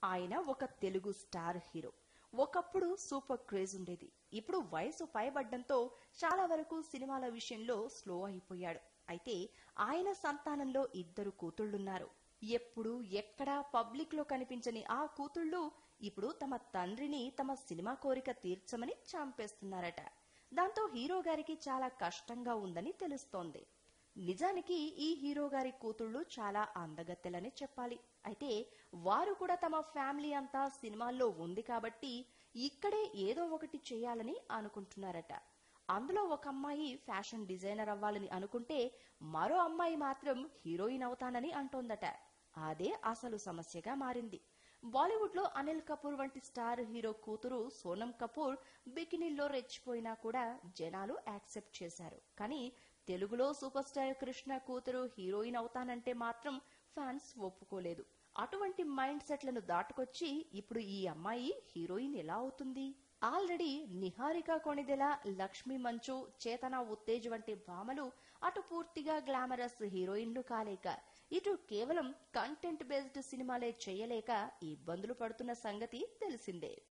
ఆయన ఒక Telugu star hero ఒకప్పుడు సూపర్ క్రేజ్ ఉండేది ఇప్పుడు వయసు పైబడ్డంతో చాలా వరకు సినిమాల విషయంలో స్లో అయిపోయాడు అయితే ఆయన సంతానంలో ఇద్దరు కూతుళ్లున్నారు ఎప్పుడు ఎక్కడా పబ్లిక్ లో కనిపించని ఆ కూతుళ్ళు ఇప్పుడు తమ తండ్రిని తమ సినిమా కోరిక తీర్చమని చంపేస్తున్నారట దాంతో హీరో గారికి చాలా కష్టంగా ఉందని తెలుస్తోంది నిజానికి ఈ హీరో గారి కూతుళ్ళు చాలా అందగత్తెలని చెప్పాలి అయితే వారు కూడా తమ ఫ్యామిలీ అంతా సినిమాల్లో ఉంది కాబట్టి ఇక్కడే ఏదో ఒకటి చేయాలని అనుకుంటున్నారట అందులో ఒక అమ్మాయి ఫ్యాషన్ డిజైనర్ అవ్వాలని అనుకుంటే మరో అమ్మాయి మాత్రం హీరోయిన్ అవుతానని అంటోందట అదే అసలు సమస్యగా మారింది బాలీవుడ్ లో అనిల్ కపూర్ వంటి స్టార్ హీరో కూతురు సోనం కపూర్ బికినీల్లో రెచ్చిపోయినా కూడా జనాలు యాక్సెప్ట్ చేశారు కానీ తెలుగులో సూపర్ స్టార్ కృష్ణ కూతురు హీరోయిన్ అవుతానంటే మాత్రం ఫ్యాన్స్ ఒప్పుకోలేదు అటువంటి మైండ్ సెట్లను దాటుకొచ్చి ఇప్పుడు ఈ అమ్మాయి హీరోయిన్ ఎలా అవుతుంది ఆల్రెడీ నిహారిక కొణిదెల లక్ష్మీ మంచు చేతన ఉత్తేజ్ వంటి భామలు అటు పూర్తిగా గ్లామరస్ హీరోయిన్లు కాలేక ఇటు కేవలం కంటెంట్ బేస్డ్ సినిమాలే చేయలేక ఇబ్బందులు పడుతున్న సంగతి తెలిసిందే